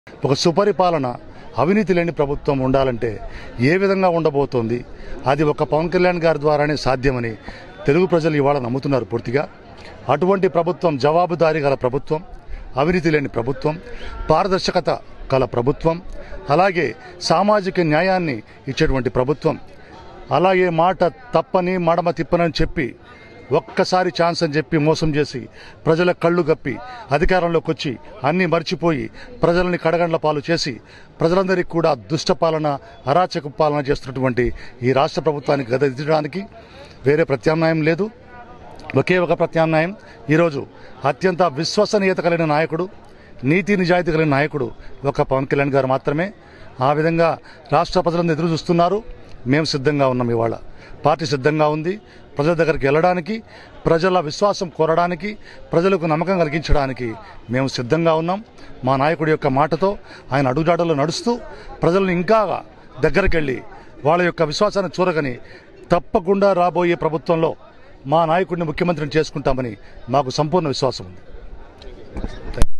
ఒక సుపరిపాలన అవినీతి లేని ప్రభుత్వం ఉండాలంటే ఏ విధంగా ఉండబోతోంది అది ఒక పవన్ కళ్యాణ్ గారి ద్వారానే సాధ్యమని తెలుగు ప్రజలు ఇవాళ నమ్ముతున్నారు పూర్తిగా అటువంటి ప్రభుత్వం జవాబుదారీ గల ప్రభుత్వం అవినీతి లేని ప్రభుత్వం పారదర్శకత గల ప్రభుత్వం అలాగే సామాజిక న్యాయాన్ని ఇచ్చేటువంటి ప్రభుత్వం అలాగే మాట తప్పని మడమ తిప్పనని చెప్పి ఒక్కసారి ఛాన్స్ అని చెప్పి మోసం చేసి ప్రజల కళ్ళు గప్పి అధికారంలోకి వచ్చి అన్నీ మర్చిపోయి ప్రజలని కడగండ్ల పాలు చేసి ప్రజలందరికీ కూడా దుష్ట పాలన అరాచక పాలన చేస్తున్నటువంటి ఈ రాష్ట్ర ప్రభుత్వానికి గదించడానికి వేరే ప్రత్యామ్నాయం లేదు ఒకే ఒక ప్రత్యామ్నాయం ఈరోజు అత్యంత విశ్వసనీయత కలిగిన నాయకుడు నీతి నిజాయితీ కలిగిన నాయకుడు ఒక పవన్ కళ్యాణ్ గారు మాత్రమే ఆ విధంగా రాష్ట్ర ప్రజలందరూ ఎదురు చూస్తున్నారు మేము సిద్ధంగా ఉన్నాం ఇవాళ పార్టీ సిద్ధంగా ఉంది ప్రజల దగ్గరికి వెళ్ళడానికి ప్రజల విశ్వాసం కోరడానికి ప్రజలకు నమ్మకం కలిగించడానికి మేము సిద్ధంగా ఉన్నాం మా నాయకుడి యొక్క మాటతో ఆయన అడుగుజాడల్లో నడుస్తూ ప్రజలను ఇంకా దగ్గరికి వెళ్ళి వాళ్ళ యొక్క విశ్వాసాన్ని చూరగని తప్పకుండా రాబోయే ప్రభుత్వంలో మా నాయకుడిని ముఖ్యమంత్రిని చేసుకుంటామని మాకు సంపూర్ణ విశ్వాసం ఉంది